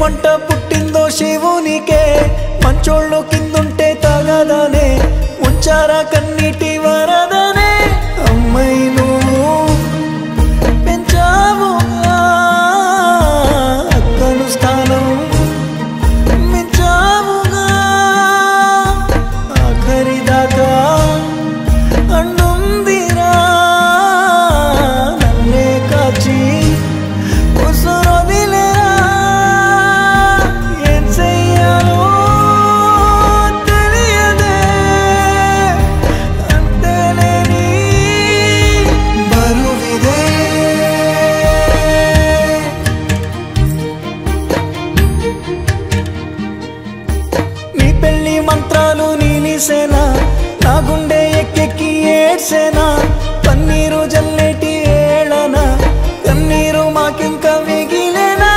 మంట పుట్టిందో శివునికే మంచోళ్ళు కిందుంటే తగదనే ఉంచారా కన్నీటి వరదనే అమ్మాయి నువ్వు పెంచావుగా అక్కను స్థానం మించావుగా ఆఖరి దాకా అండుందిరా నన్నే కాచి ఉసురొదిలేరా ఏం చెయ్యాలో తెలియదే అంతేలేని బరువిదే నీ పెళ్లి మంత్రాలు నీలిసేనా నా గుండె ఎక్కెక్కి ఏడ్సేనా కన్నీరు జల్లేటి ఏళనా కన్నీరు మాకింక మిగిలేనా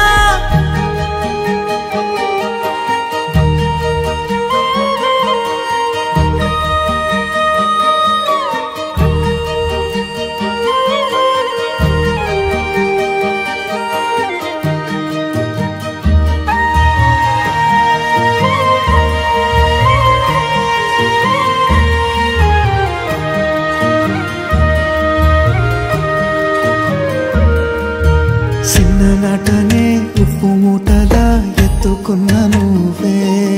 చిన్ననాటనే ఉప్పు మూటలా ఎత్తుకున్న నువ్వే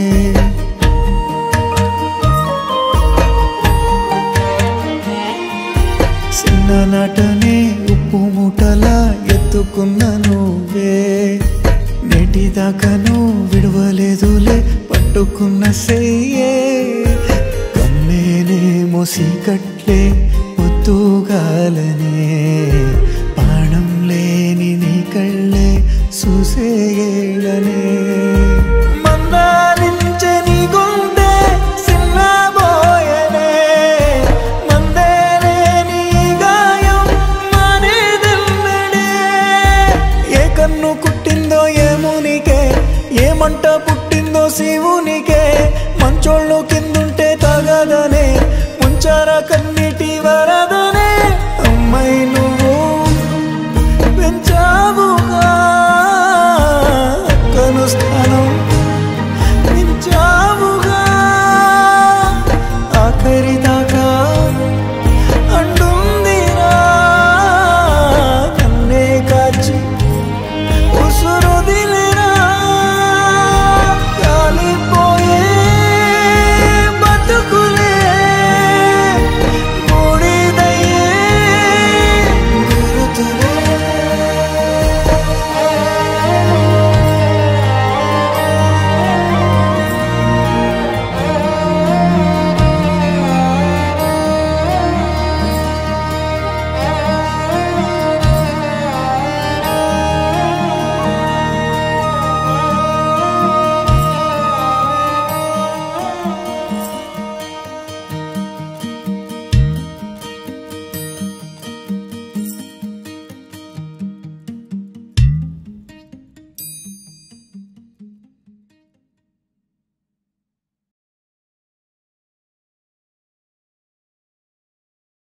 చిన్ననాటనే ఉప్పు మూటలా ఎత్తుకున్న నువ్వే నేటిదాకాను విడవలేదులే పట్టుకున్న సెయ్యే కమ్మేనే మోసి కట్లే ముద్దుగాలని